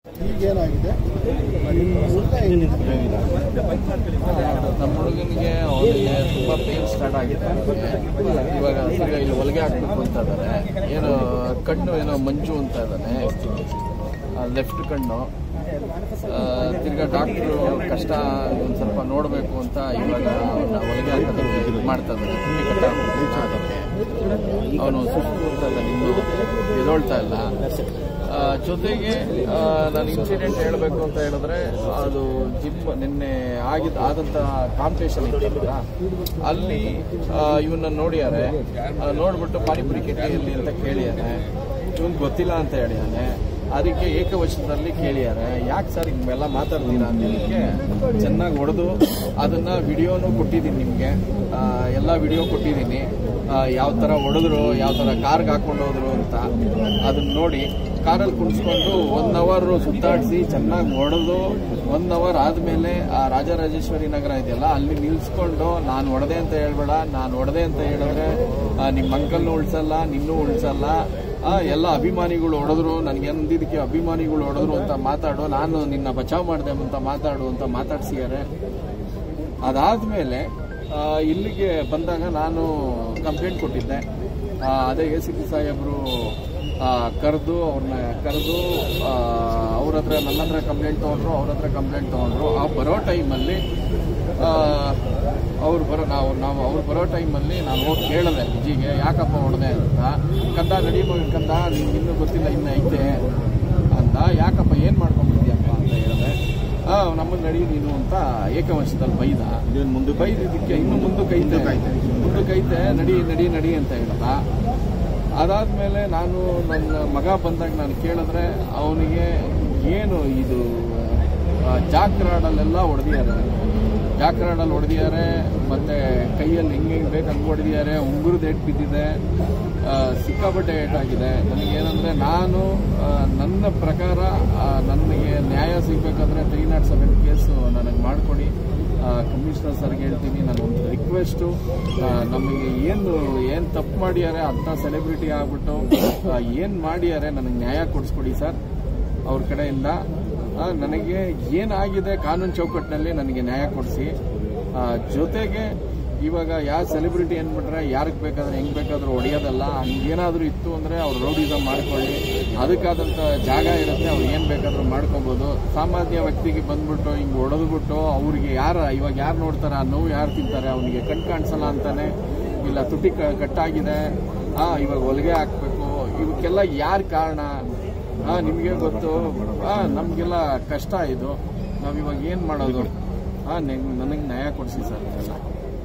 ಈಗೇನಾಗಿದೆ ನಿಮ್ಮ ಹುಡುಗ ಏನಿದೆ ನಮ್ಮ ಹುಡುಗನಿಗೆ ಅವನಿಗೆ ತುಂಬ ಪೇನ್ ಸ್ಟಾರ್ಟ್ ಆಗಿದೆ ಇವಾಗ ತಿರ್ಗಾ ಇಲ್ಲಿ ಹೊಲಿಗೆ ಹಾಕ್ಬೇಕು ಅಂತ ಇದ್ದಾರೆ ಏನೋ ಕಣ್ಣು ಏನೋ ಮಂಜು ಅಂತ ಇದ್ದಾನೆ ಲೆಫ್ಟ್ ಕಣ್ಣು ಆ, ತಿರ್ಗಾ ಡಾಕ್ಟ್ರು ಕಷ್ಟ ಒಂದು ಸ್ವಲ್ಪ ನೋಡಬೇಕು ಅಂತ ಇವಾಗ ಅವನ್ನ ಹೊಲಿಗೆ ಹಾಕೋದಕ್ಕೆ ಇದು ಮಾಡ್ತಾ ಇದ್ದಾರೆ ತುಂಬಿ ಕಟ್ಟ ಅದಕ್ಕೆ ಅವನು ಸುಸ್ತು ಅಂತ ಇದ್ದಾನೆ ಇನ್ನೂ ಎದೊಳ್ತಾ ಇಲ್ಲ ಆ, ಜೊತೆಗೆ ಆ, ನಾನು ಇನ್ಸಿಡೆಂಟ್ ಹೇಳಬೇಕು ಅಂತ ಹೇಳಿದ್ರೆ ಅದು ಜಿಮ್ ನಿನ್ನೆ ಆಗಿದ್ದ ಆದಂತ ಕಾಂಪಿಟೇಷನ್ ಇತ್ತಲ್ಲ ಅಲ್ಲಿ ಇವನ್ನ ನೋಡಿಯಾರೆ ಆ, ನೋಡ್ಬಿಟ್ಟು ಪಾನಿಪುರಿ ಕೆಟ್ಟಿ ಎಲ್ಲಿ ಅಂತ ಕೇಳಿಯಾರೆ ಇವನ್ ಗೊತ್ತಿಲ್ಲ ಅಂತ ಹೇಳಿದಾನೆ ಅದಕ್ಕೆ ಏಕವಚನದಲ್ಲಿ ಕೇಳಿಯಾರೆ ಯಾಕೆ ಸರ್ ಹಿಂಗೆಲ್ಲ ಮಾತಾಡ್ತೀರಾ ಅನ್ನೋದಕ್ಕೆ ಚೆನ್ನಾಗಿ ಹೊಡೆದು ಅದನ್ನ ವಿಡಿಯೋನು ಕೊಟ್ಟಿದ್ದೀನಿ ನಿಮಗೆ ಎಲ್ಲ ವಿಡಿಯೋ ಕೊಟ್ಟಿದ್ದೀನಿ ಯಾವ ಥರ ಹೊಡೆದ್ರು ಯಾವ ಥರ ಕಾರ್ಗೆ ಹಾಕೊಂಡು ಹೋದ್ರು ಅಂತ ಅದನ್ನ ನೋಡಿ ಕಾರಲ್ಲಿ ಕುಣಿಸ್ಕೊಂಡು ಒನ್ ಅವರ್ ಸುತ್ತಾಡಿಸಿ ಚೆನ್ನಾಗಿ ಹೊಡೆದು ಒನ್ ಅವರ್ ಆದಮೇಲೆ ಆ ರಾಜರಾಜೇಶ್ವರಿ ನಗರ ಇದೆಯಲ್ಲ ಅಲ್ಲಿ ನಿಲ್ಸ್ಕೊಂಡು ನಾನು ಹೊಡೆದೆ ಅಂತ ಹೇಳ್ಬೇಡ ನಾನು ಹೊಡೆದೆ ಅಂತ ಹೇಳಿದ್ರೆ ಆ, ನಿಮ್ಮ ಅಂಕಲ್ನು ಉಳ್ಸಲ್ಲ ನಿನ್ನೂ ಉಳ್ಸಲ್ಲ ಆ, ಎಲ್ಲ ಅಭಿಮಾನಿಗಳು ಹೊಡೆದ್ರು ನನಗೆ ಅಂದಿದ್ದಕ್ಕೆ ಅಭಿಮಾನಿಗಳು ಹೊಡೆದ್ರು ಅಂತ ಮಾತಾಡು ನಾನು ನಿನ್ನ ಬಚಾವ್ ಮಾಡಿದೆ ಅಂತ ಮಾತಾಡು ಅಂತ ಮಾತಾಡ್ಸಿದ್ದಾರೆ ಅದಾದ್ಮೇಲೆ ಆ, ಇಲ್ಲಿಗೆ ಬಂದಾಗ ನಾನು ಕಂಪ್ಲೇಂಟ್ ಕೊಟ್ಟಿದ್ದೆ ಆ, ಅದೇ ಎ ಸಿ ಪಿ ಸಾಹೇಬರು ಕರೆದು ಅವ್ರನ್ನ ಕರೆದು ಅವ್ರ ಹತ್ರ ನನ್ನ ಹತ್ರ ಕಂಪ್ಲೇಂಟ್ ತೊಗೊಂಡ್ರು ಅವ್ರ ಹತ್ರ ಕಂಪ್ಲೇಂಟ್ ತೊಗೊಂಡ್ರು ಆ ಬರೋ ಟೈಮಲ್ಲಿ ಅವ್ರು ಬರೋ ನಾವು ನಾವು ಅವ್ರು ಬರೋ ಟೈಮಲ್ಲಿ ನಾನು ಹೋಗಿ ಕೇಳಿದೆ ವಿಜಿಗೆ ಯಾಕಪ್ಪ ಹೊಡೆದೆ ಅಂತ ಕಂದ ನಡಿ ಮಗ ಕಂದ ನಿಮ್ಗೆ ಇನ್ನೂ ಗೊತ್ತಿಲ್ಲ ಇನ್ನು ಐತೆ ಅಂತ ಯಾಕಪ್ಪ ಏನು ಮಾಡ್ಕೊಂಡ್ಬಿಟ್ಟಿಯಪ್ಪ ಅಂತ ಹೇಳಿದೆ ಆ ನಮ್ಮನ್ನ ನಡಿ ನೀನು ಅಂತ ಏಕವಚನದಲ್ಲಿ ಬೈದ ಇದೇನು ಮುಂದೆ ಬೈದಿದ್ದಕ್ಕೆ ಇನ್ನು ಮುಂದಕ್ಕೆ ಐತೆ ಮುಂದಕ್ಕೆ ಐತೆ ನಡಿ ನಡಿ ನಡಿ ಅಂತ ಹೇಳ್ದ ಅದಾದ್ಮೇಲೆ ನಾನು ನನ್ನ ಮಗ ಬಂದಾಗ ನಾನು ಕೇಳಿದ್ರೆ ಅವನಿಗೆ ಏನು ಇದು ಆ, ಜಾಕ್ರಾಡಲ್ಲೆಲ್ಲ ಹೊಡೆದಿದ್ದಾರೆ ಜಾಕ್ರಾಡಲ್ಲಿ ಹೊಡೆದಿದ್ದಾರೆ ಮತ್ತೆ ಕೈಯಲ್ಲಿ ಹೆಂಗೆ ಹೆಂಗೆ ಬೇಕು ಹಂಗೆ ಹೊಡೆದಿದ್ದಾರೆ ಉಂಗುರದ ಏಟ್ ಬಿದ್ದಿದೆ ಆ, ಸಿಕ್ಕಾಪಟ್ಟೆ ಏಟಾಗಿದೆ ನನಗೇನಂದ್ರೆ ನಾನು ಆ, ನನ್ನ ಪ್ರಕಾರ ಆ, ನನಗೆ ನ್ಯಾಯ ಸಿಗ್ಬೇಕಂದ್ರೆ ತ್ರೀ ನಾಟ್ ಸೆವೆನ್ ಕೇಸು ನನಗೆ ಮಾಡಿಕೊಡಿ ಕಮಿಷನರ್ ಸರ್ಗೆ ಹೇಳ್ತೀನಿ ನನಗೊಂದು ರಿಕ್ವೆಸ್ಟು ನಮಗೆ ಏನು ಏನು ತಪ್ಪು ಮಾಡ್ಯಾರೆ ಅಂಥ ಸೆಲೆಬ್ರಿಟಿ ಆಗ್ಬಿಟ್ಟು ಏನು ಮಾಡ್ಯಾರೆ ನನಗೆ ನ್ಯಾಯ ಕೊಡಿಸ್ಕೊಡಿ ಸರ್ ಅವ್ರ ಕಡೆಯಿಂದ ಆ, ನನಗೆ ಏನಾಗಿದೆ ಕಾನೂನು ಚೌಕಟ್ಟಿನಲ್ಲಿ ನನಗೆ ನ್ಯಾಯ ಕೊಡಿಸಿ ಜೊತೆಗೆ ಇವಾಗ ಯಾವ ಸೆಲೆಬ್ರಿಟಿ ಏನ್ಬಿಟ್ರೆ ಯಾರಿಗೆ ಬೇಕಾದ್ರೆ ಹೆಂಗ್ ಬೇಕಾದ್ರೂ ಹೊಡೆಯೋದಲ್ಲ ಹಂಗೇನಾದ್ರೂ ಇತ್ತು ಅಂದ್ರೆ ಅವ್ರು ರೌಡಿಸಮ್ ಮಾಡ್ಕೊಳ್ಳಿ ಅದಕ್ಕಾದಂಥ ಜಾಗ ಇರುತ್ತೆ ಅವ್ರು ಏನ್ ಬೇಕಾದ್ರೂ ಮಾಡ್ಕೋಬಹುದು ಸಾಮಾನ್ಯ ವ್ಯಕ್ತಿಗೆ ಬಂದ್ಬಿಟ್ಟು ಹಿಂಗ್ ಹೊಡೆದ್ಬಿಟ್ಟು ಅವ್ರಿಗೆ ಯಾರ ಇವಾಗ ಯಾರು ನೋಡ್ತಾರೆ ಆ ನೋವು ಯಾರು ತಿಂತಾರೆ ಅವನಿಗೆ ಕಣ್ ಕಾಣಿಸಲ್ಲ ಅಂತಾನೆ ಇಲ್ಲ ತುಟಿ ಕ- ಕಟ್ಟಾಗಿದೆ ಆ ಇವಾಗ ಹೊಲಿಗೆ ಹಾಕ್ಬೇಕು ಇವಕ್ಕೆಲ್ಲ ಯಾರು ಕಾರಣ ಆ ನಿಮಗೆ ಗೊತ್ತು ಆ ನಮಗೆಲ್ಲ ಕಷ್ಟ ಇದು ನಾವ್ ಇವಾಗ ಏನ್ ಮಾಡೋದು ಆ ನನಗೆ ನ್ಯಾಯ ಕೊಡಿಸಿ ಸರ್ ಇದೆಲ್ಲ